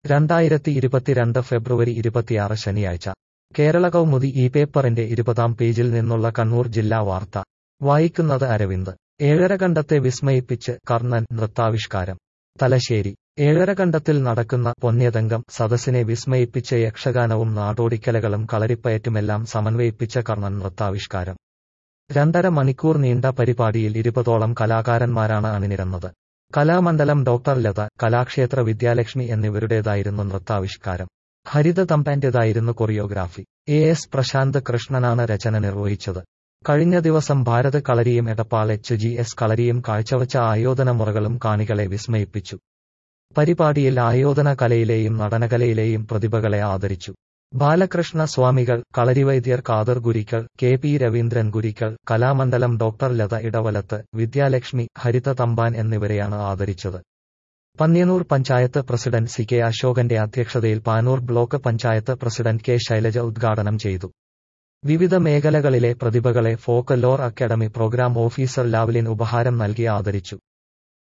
രണ്ടായിരത്തി ഇരുപത്തിരണ്ട് ഫെബ്രുവരി ഇരുപത്തിയാറ് ശനിയാഴ്ച കേരള കൗമുദി ഈ പേപ്പറിന്റെ ഇരുപതാം പേജിൽ നിന്നുള്ള കണ്ണൂർ ജില്ലാ വാർത്ത വായിക്കുന്നത് അരവിന്ദ് ഏഴരകണ്ടത്തെ വിസ്മയിപ്പിച്ച് കർണൻ നൃത്താവിഷ്കാരം തലശ്ശേരി ഏഴരകണ്ടത്തിൽ നടക്കുന്ന പൊന്യതങ്കം സദസ്സിനെ വിസ്മയിപ്പിച്ച യക്ഷഗാനവും നാടോടിക്കലകളും കളരിപ്പയറ്റുമെല്ലാം സമന്വയിപ്പിച്ച കർണൻ നൃത്താവിഷ്കാരം രണ്ടര മണിക്കൂർ നീണ്ട പരിപാടിയിൽ ഇരുപതോളം കലാകാരന്മാരാണ് അണിനിരന്നത് കലാമണ്ഡലം ഡോക്ടർ ലത കലാക്ഷേത്ര വിദ്യാലക്ഷ്മി എന്നിവരുടേതായിരുന്നു നൃത്താവിഷ്കാരം ഹരിത തമ്പാന്റേതായിരുന്നു കൊറിയോഗ്രാഫി എ എസ് പ്രശാന്ത് കൃഷ്ണനാണ് രചന നിർവഹിച്ചത് കഴിഞ്ഞ ദിവസം ഭാരത് കളരിയും എടപ്പാൾ എച്ച് ജി എസ് കളരിയും കാഴ്ചവച്ച ആയോധന മുറകളും കാണികളെ വിസ്മയിപ്പിച്ചു പരിപാടിയിൽ ആയോധന കലയിലെയും നടനകലയിലെയും പ്രതിഭകളെ ആദരിച്ചു ബാലകൃഷ്ണ സ്വാമികൾ കളരിവൈദ്യർ കാദർ ഗുരിക്കൾ കെ പി രവീന്ദ്രൻ ഗുരിക്കൾ കലാമണ്ഡലം ഡോക്ടർ ലത ഇടവലത്ത് വിദ്യാലക്ഷ്മി ഹരിത തമ്പാൻ എന്നിവരെയാണ് ആദരിച്ചത് Panniyannur panchayat president C K അശോകന്റെ അധ്യക്ഷതയിൽ Panoor block panchayat president K Shailaja ഉദ്ഘാടനം ചെയ്തു വിവിധ മേഖലകളിലെ പ്രതിഭകളെ folklore academy programme officer Lavlin ഉപഹാരം നൽകി ആദരിച്ചു